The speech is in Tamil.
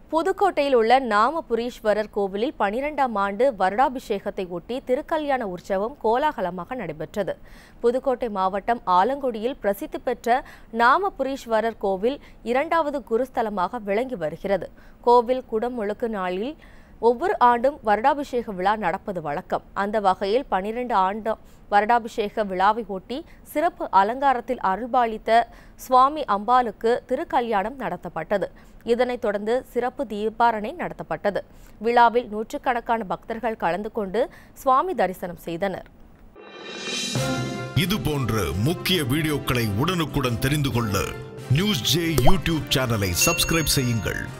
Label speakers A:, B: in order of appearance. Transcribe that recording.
A: புதுக்கோட்டையில் உள்ள நாமபுரீஸ்வரர் கோவிலில் பனிரெண்டாம் ஆண்டு வருடாபிஷேகத்தை ஒட்டி திருக்கல்யாண உற்சவம் கோலாகலமாக நடைபெற்றது புதுக்கோட்டை மாவட்டம் ஆலங்குடியில் பிரசித்தி பெற்ற நாமபுரீஸ்வரர் கோவில் இரண்டாவது குருஸ்தலமாக விளங்கி வருகிறது கோவில் குடமுழுக்கு நாளில் ஒவ்வொரு ஆண்டும் வருடாபிஷேக விழா நடப்பது வழக்கம் அந்த வகையில் பனிரெண்டு ஆண்டு வருடாபிஷேக விழாவை ஒட்டி சிறப்பு அலங்காரத்தில் அருள்பாலித்த சுவாமி அம்பாளுக்கு திருக்கல்யாணம் நடத்தப்பட்டது இதனைத் தொடர்ந்து சிறப்பு தீபாரணை நடத்தப்பட்டது விழாவில் நூற்றுக்கணக்கான பக்தர்கள் கலந்து கொண்டு சுவாமி தரிசனம் செய்தனர்
B: இது போன்ற முக்கிய வீடியோக்களை உடனுக்குடன் தெரிந்து கொள்ள நியூஸ் ஜே யூடியூப் சேனலை சப்ஸ்கிரைப் செய்யுங்கள்